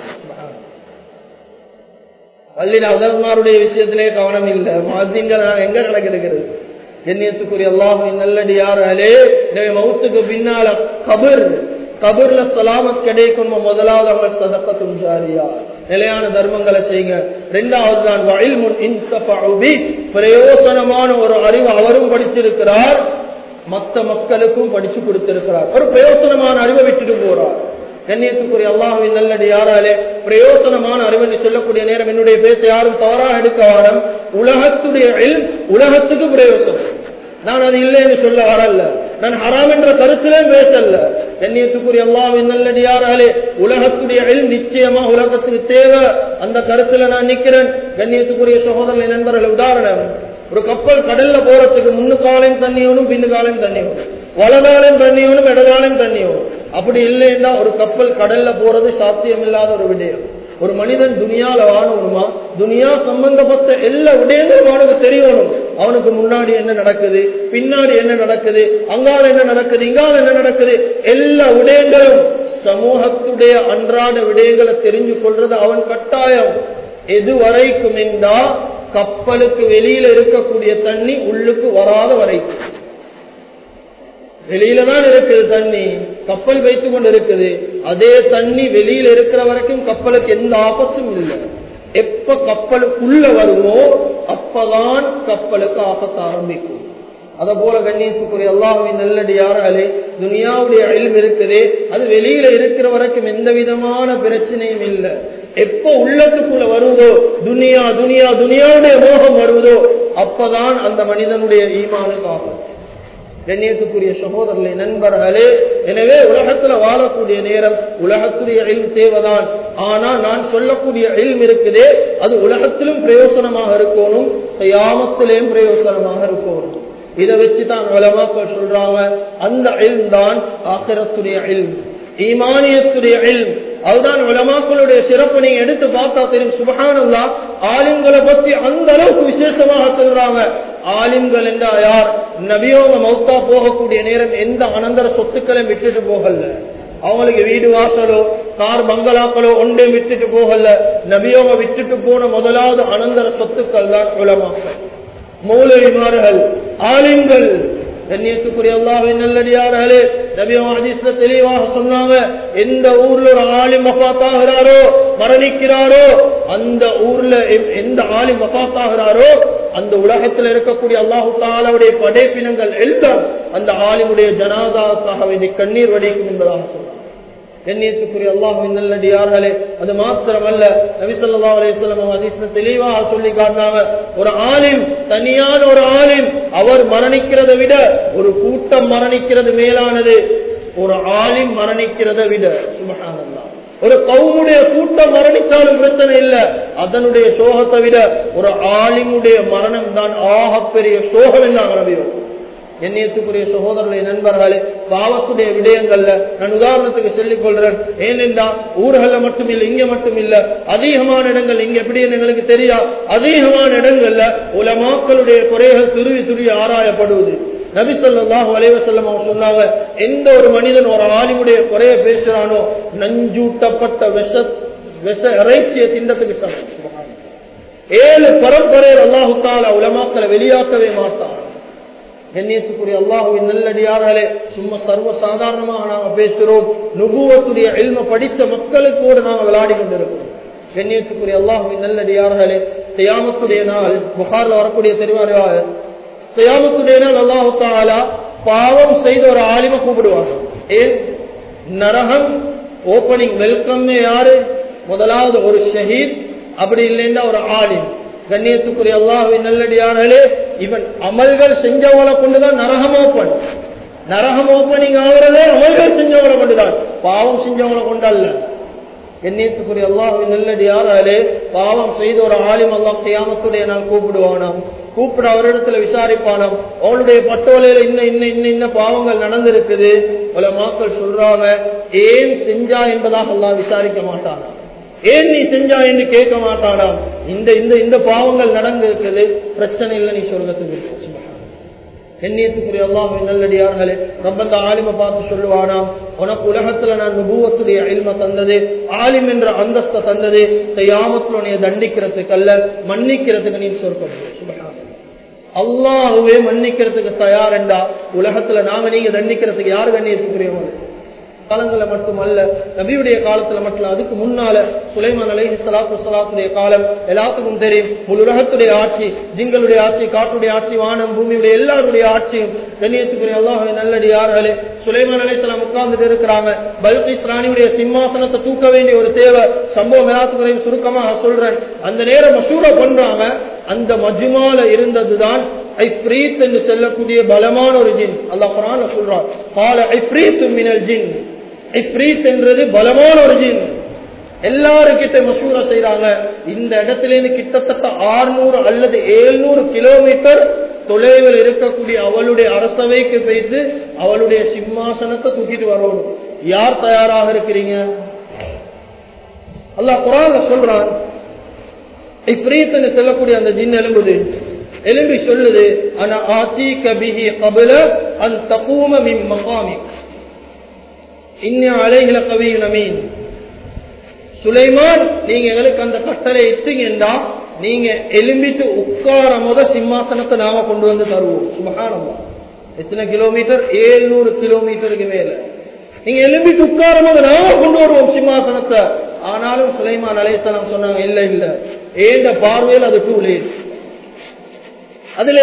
பள்ளியில் அதர்மாருடைய விஷயத்திலே கவனம் இல்லை மாதிங்கள் எங்க நடக்கிறது கண்ணியத்துக்குரிய அல்லாஹின் நல்லடியாராலே எனவே மவுத்துக்கு பின்னால கபர் கபர்ல சலாமத் கிடைக்கும் முதலாவது அவங்க சதக்கத்தும் ஜாரியா நிலையான தர்மங்களை செய்யுங்க ரெண்டாவது தான் வயல் முன் இன்சபி பிரயோசனமான ஒரு அறிவு அவரும் படிச்சிருக்கிறார் மத்த மக்களுக்கும் படிச்சு கொடுத்திருக்கிறார் ஒரு பிரயோசனமான அறிவை விட்டுட்டு போறார் கண்ணியத்துக்குரிய அல்லாஹுவின் நல்லடி யாராலே பிரயோசனமான அறிவனை சொல்லக்கூடிய நேரம் என்னுடைய பேச யாரும் தவறாக எடுக்க வாரம் உலகத்துடைய இல்ம் உலகத்துக்கு பிரயோசனம் நான் அது இல்லைன்னு சொல்ல வரல நான் ஹராம் என்ற கருத்திலே பேசல கண்ணியத்துக்குரிய அல்லாஹ்வின் நல்லடி யாராலே உலகத்துடைய இல்ம் நிச்சயமா உலகத்துக்கு தேவை அந்த கருத்துல நான் நிக்கிறேன் கண்ணியத்துக்குரிய சகோதரனை நண்பர்கள் உதாரணம் ஒரு கப்பல் கடல்ல போறதுக்கு முன்னு காலையும் தண்ணி வேணும் பின்னு காலையும் தண்ணி வேணும் வலகாலையும் தண்ணி வேணும் இடகாலையும் தண்ணி வேணும் அப்படி இல்லைன்னா ஒரு கப்பல் கடல்ல போறது சாத்தியம் இல்லாத ஒரு விடயம் ஒரு மனிதன் துனியால வாழணுமா துனியா சம்பந்தப்பட்ட எல்லா விடயங்களும் அவனுக்கு தெரியணும் அவனுக்கு முன்னாடி என்ன நடக்குது பின்னாடி என்ன நடக்குது அங்கால என்ன நடக்குது இங்கால என்ன நடக்குது எல்லா விடயங்களும் சமூகத்துடைய அன்றாட விடயங்களை தெரிஞ்சு கொள்றது அவன் கட்டாயம் எது வரைக்கும் என்றா கப்பலுக்கு வெளியில இருக்கக்கூடிய தண்ணி உள்ளுக்கு வராத வரைக்கும் வெளியில தான் இருக்குது தண்ணி கப்பல் வைத்து கொண்டு இருக்குது அதே தண்ணி வெளியில இருக்கிற வரைக்கும் கப்பலுக்கு எந்த ஆபத்தும் இல்லை எப்ப கப்பலுக்குள்ள வருமோ அப்பதான் கப்பலுக்கு ஆபத்து ஆரம்பிக்கும் அத போல கண்ணியத்துக்குரிய அல்லாஹுவின் நல்லடியார்களே துனியாவுடைய அழிவு இருக்குதே அது வெளியில இருக்கிற வரைக்கும் எந்த விதமான பிரச்சனையும் இல்லை எப்ப உள்ளத்துக்குள்ள வருவதோ துனியா துனியா துனியாவுடைய மோகம் வருவதோ அப்பதான் அந்த மனிதனுடைய ஈமானுக்கு ஆகும் கண்ணியத்துக்குரிய சகோதரர்களே நண்பர்களே எனவே உலகத்துல வாழக்கூடிய நேரம் உலகத்துடைய அழிவு தேவைதான் ஆனா நான் சொல்லக்கூடிய அழிவு இருக்குதே அது உலகத்திலும் பிரயோசனமாக இருக்கணும் யாமத்திலேயும் பிரயோசனமாக இருக்கணும் இதை வச்சுதான் உலமாக்கள் சொல்றாங்க அந்த அழிவு தான் ஆக்கிரத்துடைய அழிவு ஈமானியத்துடைய இல்ம் அதுதான் உலமாக்களுடைய சிறப்பு நீங்க எடுத்து பார்த்தா தெரியும் சுபகானந்தா ஆலிம்களை பத்தி அந்த அளவுக்கு விசேஷமாக சொல்றாங்க ஆலிம்கள் என்றா யார் நபியோங்க மௌத்தா போகக்கூடிய நேரம் எந்த அனந்தர சொத்துக்களையும் விட்டுட்டு போகல அவங்களுக்கு வீடு வாசலோ கார் பங்களாக்களோ ஒன்றே விட்டுட்டு போகல நபியோங்க விட்டுட்டு போன முதலாவது அனந்தர சொத்துக்கள் தான் உலமாக்கள் மூலவிமார்கள் ஆலிம்கள் கண்ணியத்துக்குரிய அல்லாவின் நல்லடியார்களே நபியம் ஹதீஸ்ல தெளிவாக சொன்னாங்க எந்த ஊர்ல ஒரு ஆலிம் மஃபாத்தாகிறாரோ மரணிக்கிறாரோ அந்த ஊர்ல எ- எந்த ஆலிம் மஃபாத்தாகிறாரோ அந்த உலகத்தில் இருக்கக்கூடிய அல்லாஹு தாலாவுடைய படைப்பினங்கள் எல்லாம் அந்த ஆலிமுடைய ஜனாதாக்காக வேண்டி கண்ணீர் வடிக்கும் என்பதாக சொன்னாங்க கண்ணியத்துக்குரிய அல்லாஹின் நல்லடியார்களே அது மாத்திரமல்ல நபிசல்லா அலையம் அதிசல தெளிவாக சொல்லி காட்டினாங்க ஒரு ஆலிம் தனியான ஒரு ஆலிம் அவர் மரணிக்கிறதை விட ஒரு கூட்டம் மரணிக்கிறது மேலானது ஒரு ஆலிம் மரணிக்கிறதை விட சுபஹானல்லாஹ் ஒரு கவுமுடைய கூட்டம் மரணித்தாலும் பிரச்சனை இல்லை அதனுடைய சோகத்தை விட ஒரு ஆலிமுடைய மரணம் தான் ஆகப்பெரிய சோகம் என்றாங்க நபிவர் எண்ணியத்துக்குரிய சகோதரர்களை நண்பர்களே பாவத்துடைய விடயங்கள்ல நான் உதாரணத்துக்கு சொல்லிக் கொள்றேன் ஏனென்றா ஊர்கள்ல மட்டும் இல்ல இங்க மட்டும் இல்ல அதிகமான இடங்கள் இங்க எப்படி எங்களுக்கு தெரியா அதிகமான இடங்கள்ல உலமாக்களுடைய குறைகள் துருவி துருவி ஆராயப்படுவது நபி ஸல்லல்லாஹு அலைஹி வஸல்லம் அவங்க சொன்னாங்க எந்த ஒரு மனிதன் ஒரு ஆலிமுடைய குறைய பேசுறானோ நஞ்சூட்டப்பட்ட விஷ விஷ இறைச்சியை திண்டத்துக்கு சமம் சுப்ஹானல்லாஹ். ஏழு பரம்பரையில் அல்லாஹு தாலா உலமாக்களை வெளியாக்கவே மாட்டான் கண்ணியத்துக்குரிய அல்லாஹுவின் நல்லடியார்களே சும்மா சர்வ சாதாரணமாக நாங்க பேசுறோம் நுபுவத்துடைய எல்ம படித்த மக்களுக்கு கூட நாங்க விளையாடி கொண்டிருக்கிறோம் கண்ணியத்துக்குரிய அல்லாஹுவின் நல்லடியார்களே தியாமத்துடைய நாள் புகார்ல வரக்கூடிய தெரிவாரியாக தியாமத்துடைய நாள் அல்லாஹு தாலா பாவம் செய்த ஒரு ஆலிம கூப்பிடுவாங்க ஏன் நரகம் ஓபனிங் வெல்கம் யாரு முதலாவது ஒரு ஷஹீத் அப்படி இல்லைன்னா ஒரு ஆலிம் கண்ணியத்துக்குரிய அல்லாஹுவின் நல்லடியார்களே இவன் அமல்கள் செஞ்சவங்களை கொண்டுதான் நரகம் ஓப்பன் நரகம் ஓப்பனிங் ஆகிறதே அமல்கள் செஞ்சவங்களை கொண்டுதான் பாவம் செஞ்சவங்களை கொண்டல்ல கண்ணியத்துக்குரிய அல்லாஹுவின் நல்லடியார்களே பாவம் செய்த ஒரு ஆலிம் அல்லாஹ் கியாமத்துடைய நாள் கூப்பிடுவானாம் கூப்பிட அவரிடத்துல விசாரிப்பானாம் அவளுடைய பட்டோலையில இன்ன இன்ன இன்ன இன்ன பாவங்கள் நடந்திருக்குது பல மாக்கள் சொல்றாங்க ஏன் செஞ்சா என்பதாக அல்லாஹ் விசாரிக்க மாட்டானா ஏன் நீ செஞ்சா என்று கேட்க மாட்டானாம் இந்த இந்த இந்த பாவங்கள் நடந்திருக்குது பிரச்சனை இல்லை நீ சொல்றதுக்கு எண்ணியத்துக்குரிய அல்லாஹின் நல்லடியார்களே ரொம்ப அந்த ஆலிம பார்த்து சொல்லுவானாம் உனக்கு உலகத்துல நான் நுபுவத்துடைய அழிம தந்தது ஆலிம் என்ற அந்தஸ்த தந்தது கையாமத்துல உன்னைய தண்டிக்கிறதுக்கு அல்ல மன்னிக்கிறதுக்கு நீ சொற்க அல்லாஹுவே மன்னிக்கிறதுக்கு தயார் என்றா உலகத்துல நாங்க நீங்க தண்டிக்கிறதுக்கு யார் கண்ணியத்துக்குரியவங்க காலங்களில் மட்டுமல்ல நபியுடைய காலத்துல மட்டும் அதுக்கு முன்னால சுலைமான் அலைஹி ஸலாத்து ஸலாத்துடைய காலம் எல்லாத்துக்கும் தெரியும் முழு உலகத்துடைய ஆட்சி ஜிங்களுடைய ஆட்சி காட்டுடைய ஆட்சி வானம் பூமியுடைய எல்லாருடைய ஆட்சியும் கண்ணியத்துக்குரிய அல்லாஹ் நல்லடியார்களே சுலைமான் அலைஹிஸ்ஸலாம் உட்கார்ந்துட்டு இருக்கிறாங்க பல்கிஸ் ராணியுடைய சிம்மாசனத்தை தூக்க வேண்டிய ஒரு தேவை சம்பவம் எல்லாத்துக்குறையும் சுருக்கமாக சொல்றேன் அந்த நேரம் மசூரா பண்றாங்க அந்த மஜ்மால இருந்ததுதான் ஐப்ரீத் என்று சொல்லக்கூடிய பலமான ஒரு ஜின் அல்லாஹ் குரான்ல சொல்றான் கால ஐப்ரீத் மினல் ஜின் ஐப்ரீத் என்றது பலமான ஒரு ஜின் எல்லாருக்கிட்ட மசூரா செய்யறாங்க இந்த இடத்துல இருந்து கிட்டத்தட்ட ஆறுநூறு அல்லது ஏழ்நூறு கிலோமீட்டர் தொலைவில் இருக்கக்கூடிய அவளுடைய அரசவைக்கு போயிட்டு அவளுடைய சிம்மாசனத்தை தூக்கிட்டு வரணும் யார் தயாராக இருக்கிறீங்க அல்லாஹ் குரான்ல சொல்றான் இப்ரீத்னு சொல்லக்கூடிய அந்த ஜின் எலும்புது எலும்பி சொல்லுது ஆனா ஆத்தி கபிஹி கபல அன் தகூம மின் மகாமி இன்ன அலைகள கவியின் அமீன் சுலைமான் நீங்க எங்களுக்கு அந்த கட்டளை இட்டுங்கண்டா நீங்க எலும்பிட்டு உட்கார முத சிம்மாசனத்தை நாம கொண்டு வந்து தருவோம் சுமகானமா எத்தனை கிலோமீட்டர் ஏழ்நூறு கிலோமீட்டருக்கு மேல நீங்க எலும்பிட்டு உட்கார போது நாம கொண்டு வருவோம் சிம்மாசனத்தை ஆனாலும் சுலைமான் அலைசலாம் சொன்னாங்க இல்ல இல்ல ஏண்ட பார்வையில் அது டூ லேட் அதுல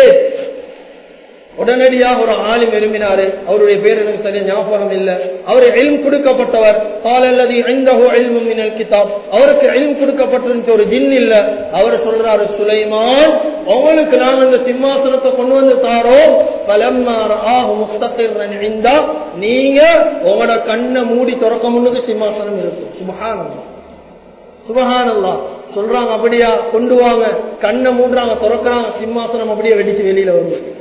உடனடியாக ஒரு ஆளும் விரும்பினாரு அவருடைய பேர் எனக்கு சரியா ஞாபகம் இல்ல அவர் எல்ம் கொடுக்கப்பட்டவர் காலல்லதி ஐந்தஹோ எல்மும் மினல் கிதாப் அவருக்கு எல்ம் கொடுக்கப்பட்டிருந்துச்சு ஒரு ஜின் இல்ல அவர் சொல்றாரு சுலைமான் உங்களுக்கு நாங்க இந்த சிம்மாசனத்தை கொண்டு வந்து தாரோம் பலம்மார் ஆஹ் முஸ்தகிர்ரன் இந்தா நீங்க உங்களோட கண்ணை மூடி திறக்க முன்னுக்கு சிம்மாசனம் இருக்கும் சுபஹானல்லாஹ் சுபஹானல்லா சொல்றாங்க அப்படியா கொண்டு வாங்க கண்ணை மூடுறாங்க திறக்கிறாங்க சிம்மாசனம் அப்படியே வெடிச்சு வெளியில வருது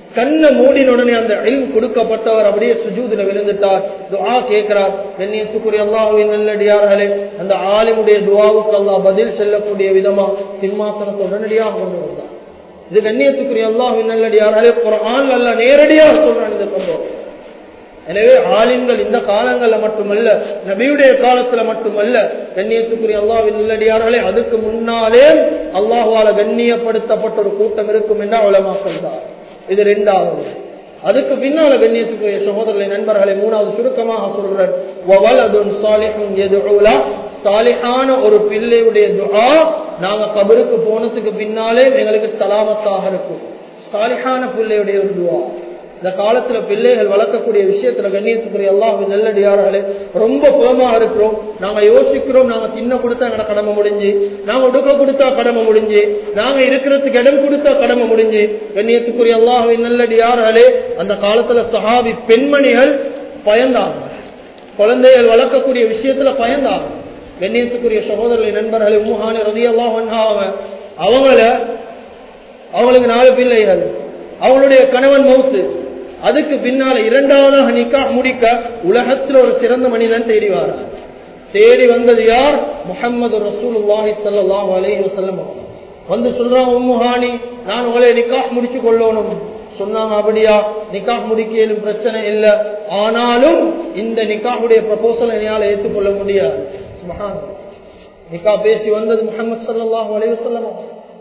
கண்ணை மூடின உடனே அந்த இல்ம் கொடுக்கப்பட்டவர் அப்படியே சுஜூதுல விழுந்துட்டார் துஆ கேட்கிறார் கண்ணியத்துக்குரிய அல்லாஹ்வின் நல்லடியார்களே அந்த ஆலிமுடைய துஆவுக்கு அல்லாஹ் பதில் செல்லக்கூடிய விதமா சிம்மாசனத்தை உடனடியாக கொண்டு வந்தார் இது கண்ணியத்துக்குரிய அல்லாஹ்வின் நல்லடியார்களே குர்ஆன் அல்ல நேரடியாக சொல்றான் இந்த சம்பவம் எனவே ஆலிம்கள் இந்த காலங்கள்ல மட்டுமல்ல நபியுடைய காலத்துல மட்டுமல்ல கண்ணியத்துக்குரிய அல்லாவின் நல்லடியார்களே அதுக்கு முன்னாலே அல்லாஹுவால கண்ணியப்படுத்தப்பட்ட ஒரு கூட்டம் இருக்கும் என்று அவலமா சொல்றார் இது ரெண்டாவது அதுக்கு பின்னால கண்ணியத்துக்குரிய சகோதரர்களை நண்பர்களை மூணாவது சுருக்கமாக சொல்றேன் வவலதுன் சாலிஹுன் யதுஉலா சாலிஹான ஒரு பிள்ளையுடைய துஆ நாங்க கபருக்கு போனதுக்கு பின்னாலே எங்களுக்கு சலாமத்தாக இருக்கும் சாலிஹான பிள்ளையுடைய ஒரு துஆ இந்த காலத்துல பிள்ளைகள் வளர்க்கக்கூடிய விஷயத்துல கண்ணியத்துக்குரிய அல்லாஹ் நல்லடியார்களே ரொம்ப புலமா இருக்கிறோம் நாங்க யோசிக்கிறோம் நாங்க தின்ன கொடுத்தா எங்கட கடமை முடிஞ்சு நாங்க உடுக்க கொடுத்தா கடமை முடிஞ்சு நாங்க இருக்கிறதுக்கு இடம் கொடுத்தா கடமை முடிஞ்சு கண்ணியத்துக்குரிய அல்லாஹ் நல்லடியார்களே அந்த காலத்துல சஹாபி பெண்மணிகள் பயந்தாங்க குழந்தைகள் வளர்க்கக்கூடிய விஷயத்துல பயந்தாங்க கண்ணியத்துக்குரிய சகோதரர்களை நண்பர்களை மூஹானி ரதி அல்லாஹ் அவங்கள அவங்களுக்கு நாலு பிள்ளைகள் அவங்களுடைய கணவன் மவுத்து அதுக்கு பின்னால இரண்டாவதாக நிக்கா முடிக்க உலகத்தில் ஒரு சிறந்த மனிதன் தேடி வாரார் தேடி வந்தது யார் முகமது ரசூலுல்லாஹி ஸல்லல்லாஹு அலைஹி வஸல்லம் வந்து சொல்றான் உம்முஹானி நான் உங்களை நிக்காஹ் முடிச்சு கொள்ளணும் சொன்னாங்க அப்படியா நிக்காஹ் முடிக்கலும் பிரச்சனை இல்லை ஆனாலும் இந்த நிக்காஹுடைய ப்ரப்போசல் என்னால் ஏற்றுக்கொள்ள முடியாது சுப்ஹானல்லாஹ் நிக்கா பேசி வந்தது முகமது ஸல்லல்லாஹு அலைஹி வஸல்லம்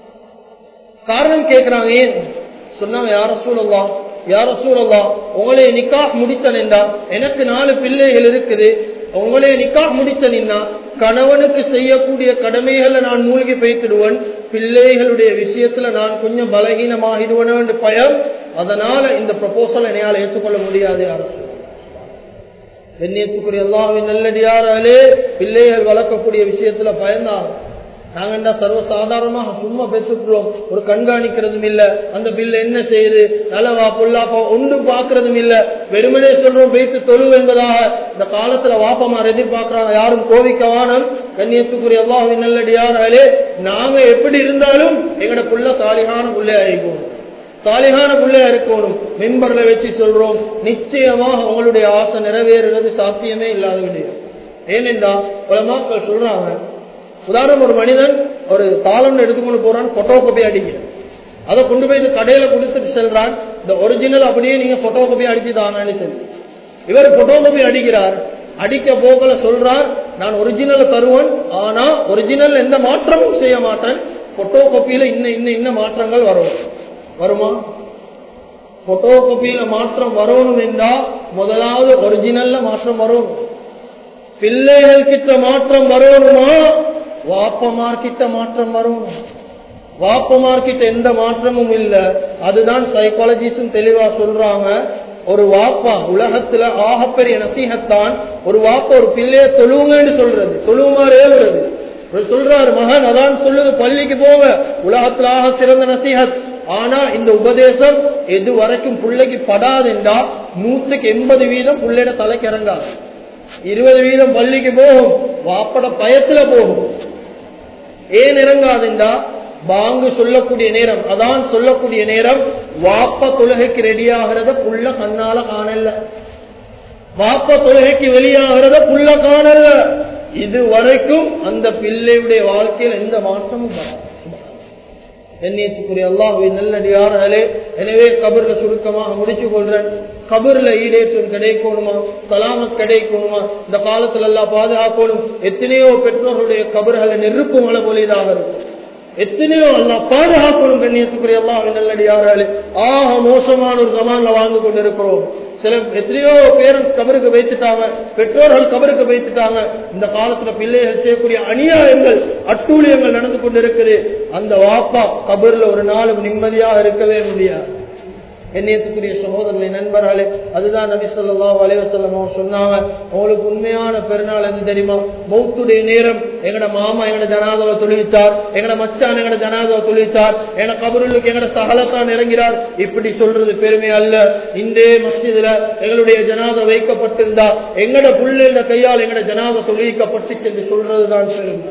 காரணம் கேட்கிறாங்க ஏன் சொன்னாங்க யார சூழல்லா யார சூழல்லா உங்களே நிக்காஹ் முடிச்சனேண்டா எனக்கு நாலு பிள்ளைகள் இருக்குது உங்களே நிக்காஹ் முடிச்சனின்னா கணவனுக்கு செய்யக்கூடிய கடமைகளை நான் மூழ்கி பேசிடுவேன் பிள்ளைகளுடைய விஷயத்துல நான் கொஞ்சம் பலகீனமாகிடுவேன் பயம் அதனால இந்த ப்ரப்போசல் என்னால் ஏற்றுக்கொள்ள முடியாது அரசு கண்ணியத்துக்குரிய எல்லாவின் நல்லடியாராலே பிள்ளைகள் வளர்க்கக்கூடிய விஷயத்துல பயந்தாங்க நாங்க என்ன சர்வ சாதாரணமாக சும்மா பெற்றுக்கிறோம் ஒரு கண்காணிக்கிறதும் இல்ல அந்த பில் என்ன செய்யுது நல்லவா பொல்லாப்பா ஒன்றும் பார்க்கறதும் இல்ல வெறுமனே சொல்றோம் பேத்து தொழு என்பதாக இந்த காலத்துல வாப்பமார் எதிர்பார்க்கிறாங்க யாரும் கோவிக்கவானம் கண்ணியத்துக்குரிய எல்லாவின் நல்லடியாராலே நாங்க எப்படி இருந்தாலும் எங்கட புள்ள சாலிகான புள்ளை ஆயிக்கும் சாலிகான பிள்ளையா இருக்கணும் மெம்பர்ல வச்சு சொல்றோம் நிச்சயமாக உங்களுடைய ஆசை நிறைவேறுறது சாத்தியமே இல்லாத விடயம் ஏனென்றா பல மக்கள் சொல்றாங்க உதாரணம் ஒரு மனிதன் ஒரு தாளம் எடுத்துக்கொண்டு போறான் போட்டோ காப்பி அடிக்கிறான் அதை கொண்டு போய் இந்த கடையில கொடுத்துட்டு செல்றான் இந்த ஒரிஜினல் அப்படியே நீங்க போட்டோ காப்பி அடிச்சு தானான்னு சொல்லி இவர் போட்டோ காப்பி அடிக்கிறார் அடிக்க போகல சொல்றார் நான் ஒரிஜினல் தருவேன் ஆனா ஒரிஜினல் எந்த மாற்றமும் செய்ய மாட்டேன் போட்டோ காப்பியில இன்ன இன்ன இன்ன மாற்றங்கள் வரும் வருமா போட்டோ காப்பியில மாற்றம் வரணும் என்றா முதலாவது ஒரிஜினல்ல மாற்றம் வரும் பிள்ளைகள் கிட்ட மாற்றம் வரணுமா வாப்பமார் கிட்ட மாற்றம் வரும் வாப்பமார் கிட்ட எந்த மாற்றமும் இல்ல அதுதான் சைக்காலஜிஸ்டும் தெளிவா சொல்றாங்க ஒரு வாப்பா உலகத்துல ஆகப்பெரிய நசீகத்தான் ஒரு வாப்பா ஒரு பிள்ளைய தொழுவுங்கன்னு சொல்றது தொழுவுமாறு ஏவுறது சொல்றாரு மகன் அதான் சொல்லுது பள்ளிக்கு போக உலகத்துல ஆக சிறந்த நசீகத் ஆனா இந்த உபதேசம் எது வரைக்கும் பிள்ளைக்கு படாதுண்டா நூற்றுக்கு எண்பது வீதம் பிள்ளைட தலைக்கு இறங்காது இருபது வீதம் பள்ளிக்கு போகும் வாப்பட பயத்துல போகும் ஏன் இறங்காதுண்டா பாங்கு சொல்லக்கூடிய நேரம் அதான் சொல்லக்கூடிய நேரம் வாப்ப தொழுகைக்கு ரெடி ஆகிறத புள்ள கண்ணால காணல வாப்ப தொழுகைக்கு வெளியாகிறத புள்ள காணல இது வரைக்கும் அந்த பிள்ளையுடைய வாழ்க்கையில் எந்த மாற்றமும் வராது எண்ணியத்துக்குரிய அல்லாஹுவின் நல்லடியார்களே எனவே கபர்ல சுருக்கமாக முடிச்சு கொள்றேன் கபர்ல ஈடேற்றம் கிடைக்கணுமா சலாமத் கிடைக்கணுமா இந்த காலத்துல எல்லாம் பாதுகாக்கணும் எத்தனையோ பெற்றோர்களுடைய கபர்களை நெருப்பு மலை பொலிதாக இருக்கும் எத்தனையோ எல்லாம் பாதுகாக்கணும் கண்ணியத்துக்குரிய அல்லாஹுவின் நல்லடியார்களே ஆக மோசமான ஒரு சமான்ல வாழ்ந்து கொண்டிருக்கிறோம் சில எத்தனையோ பேரண்ட்ஸ் கபருக்கு வைத்துட்டாங்க பெற்றோர்கள் கபருக்கு வைத்துட்டாங்க இந்த காலத்துல பிள்ளைகள் செய்யக்கூடிய அநியாயங்கள் அட்டூழியங்கள் நடந்து கொண்டிருக்குது அந்த வாப்பா கபர்ல ஒரு நாளும் நிம்மதியாக இருக்கவே முடியாது எண்ணியத்துக்குரிய சகோதரர்களை நண்பர்களே அதுதான் நபி சொல்லா வலைவசல்லம் சொன்னாங்க உங்களுக்கு உண்மையான பெருநாள் எது தெரியுமா மௌத்துடைய நேரம் எங்கட மாமா எங்கட ஜனாதாவை தொழிச்சார் எங்கட மச்சான் எங்கட ஜனாதாவை தொழிச்சார் எங்கட கபருளுக்கு எங்கட சகலத்தான் இறங்கிறார் இப்படி சொல்றது பெருமை அல்ல இந்தே மஸ்ஜிதுல எங்களுடைய ஜனாதா வைக்கப்பட்டிருந்தா எங்கட புள்ளைல கையால் எங்கட ஜனாதா தொழிக்கப்பட்டுச்சு என்று சொல்றதுதான் பெருமை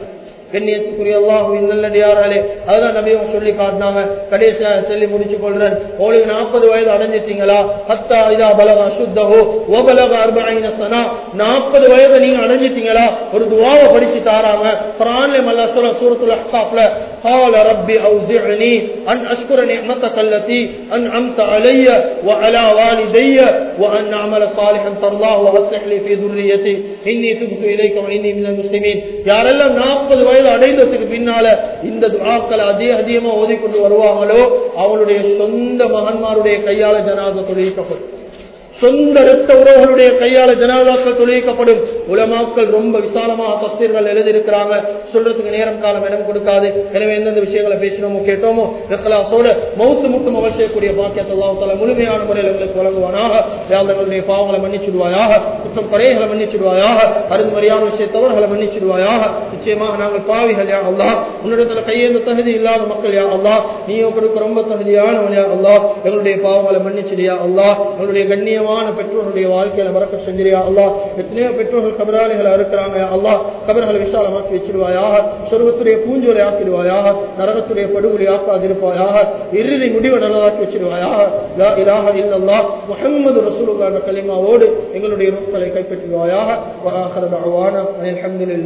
கண்ணியத்துக்குரிய அல்லாஹுவின் நல்லடியாராலே அதுதான் நபியும் சொல்லி காட்டினாங்க கடைசியா சொல்லி முடிச்சு கொள்றேன் உங்களுக்கு நாற்பது வயது அடைஞ்சிட்டீங்களா ஹத்தா இதா பலக அசுத்தஹோ ஓ பலக அர்பைன சனா நாற்பது வயது நீங்க அடைஞ்சிட்டீங்களா ஒரு துவாவை படிச்சு தாராங்க குரான்ல மல்லா சொல்ல சூரத்துல அஹ்காப்ல قال ربي أوزعني أن أشكر نعمتك التي أنعمت علي وعلى والدي وأن أعمل صالحا ترضاه وأصلح لي في ذريتي إني تبت إليك وإني من المسلمين யாரெல்லாம் நாற்பது வயது அடைந்ததுக்கு பின்னால இந்த துவாக்களை அதிக அதிகமா ஓதிக்கொண்டு வருவாங்களோ அவங்களுடைய சொந்த மகன்மாருடைய கையால ஜனாத தொழிலிக்கப்படும் சொந்த இரத்த உறவுகளுடைய கையால ஜனாதாக்கள் தொழிலிக்கப்படும் உலமாக்கள் ரொம்ப விசாலமாக தஸ்தீர்கள் எழுதியிருக்கிறாங்க சொல்றதுக்கு நேரம் காலம் இடம் கொடுக்காது எனவே எந்தெந்த விஷயங்களை பேசினோமோ கேட்டோமோ இக்கலாசோட மௌத்து முட்டும் அவசியக்கூடிய பாக்கியத்தை அல்லாஹால முழுமையான முறையில் எங்களுக்கு வழங்குவானாக யாழ்களுடைய பாவங்களை மன்னிச்சுடுவாயாக குற்றம் குறைகளை மன்னிச்சுடுவாயாக அருந்துமறியான விஷய தவறுகளை மன்னிச்சுடுவாயாக நிச்சயமாக நாங்கள் பாவிகள் யா அல்லா உன்னிடத்துல கையேந்த தகுதி இல்லாத மக்கள் யா அல்லா நீயோ கொடுக்க ரொம்ப தகுதியானவன் யா அல்லா எங்களுடைய பாவங்களை மன்னிச்சிடியா அல்லா எங்களுடைய கண்ணியமான பெற்றோருடைய வாழ்க்கையில மறக்க செஞ்சிரியா அல்லா எத்தனையோ பெற்றோர்கள் கபராளிகளை இருக்கிறாங்க அல்லா கபர்களை விசாலமாக்கி வச்சிருவாயாக சொர்வத்துடைய பூஞ்சோலை ஆக்கிடுவாயாக நரகத்துடைய படுகொலை ஆக்காதிருப்பாயாக இறுதி முடிவை நல்லதாக்கி வச்சிருவாயாக லா இலாஹ இல்லல்லா முஹம்மது ரசூலுல்லாஹ் கலிமாவோடு எங்களுடைய ரூக்களை கைப்பற்றுவாயாக வராஹர தஅவானா அல்ஹம்துலில்லாஹ்